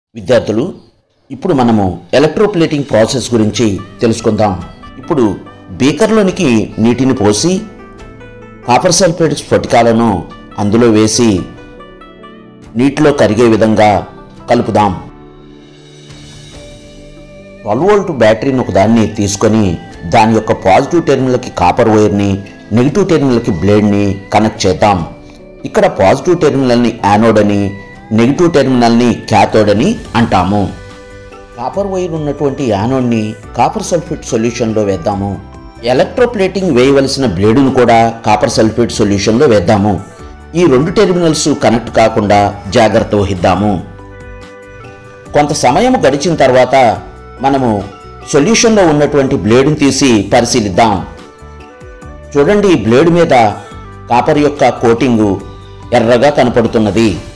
విద్యార్థులు ఇప్పుడు మనము ఎలక్ట్రోప్లేటింగ్ ప్రాసెస్ గురించి తెలుసుకుందాం ఇప్పుడు బీకర్లోనికి నీటిని పోసి కాపర్ సల్ఫేట్ స్ఫటికాలను అందులో వేసి నీటిలో కరిగే విధంగా కలుపుదాం ట్వెల్వ్ వోల్ట్ బ్యాటరీని ఒకదాన్ని తీసుకొని దాని యొక్క పాజిటివ్ టెర్మినల్కి కాపర్ వైర్ని నెగిటివ్ టెర్మినల్కి బ్లేడ్ని కనెక్ట్ చేద్దాం ఇక్కడ పాజిటివ్ టెర్మినల్ని యానోడ్ అని నెగిటివ్ టెర్మినల్ని క్యాథోడ్ అని అంటాము కాపర్ వైర్ ఉన్నటువంటి యానోడ్ని కాపర్ సల్ఫేట్ సొల్యూషన్లో వేద్దాము ఎలక్ట్రోప్లేటింగ్ వేయవలసిన బ్లేడును కూడా కాపర్ సల్ఫేట్ సొల్యూషన్లో వేద్దాము ఈ రెండు టెర్మినల్స్ కనెక్ట్ కాకుండా జాగ్రత్త వహిద్దాము కొంత సమయం గడిచిన తర్వాత మనము సొల్యూషన్లో ఉన్నటువంటి బ్లేడ్ని తీసి పరిశీలిద్దాం చూడండి ఈ బ్లేడ్ మీద కాపర్ యొక్క కోటింగు ఎర్రగా కనపడుతున్నది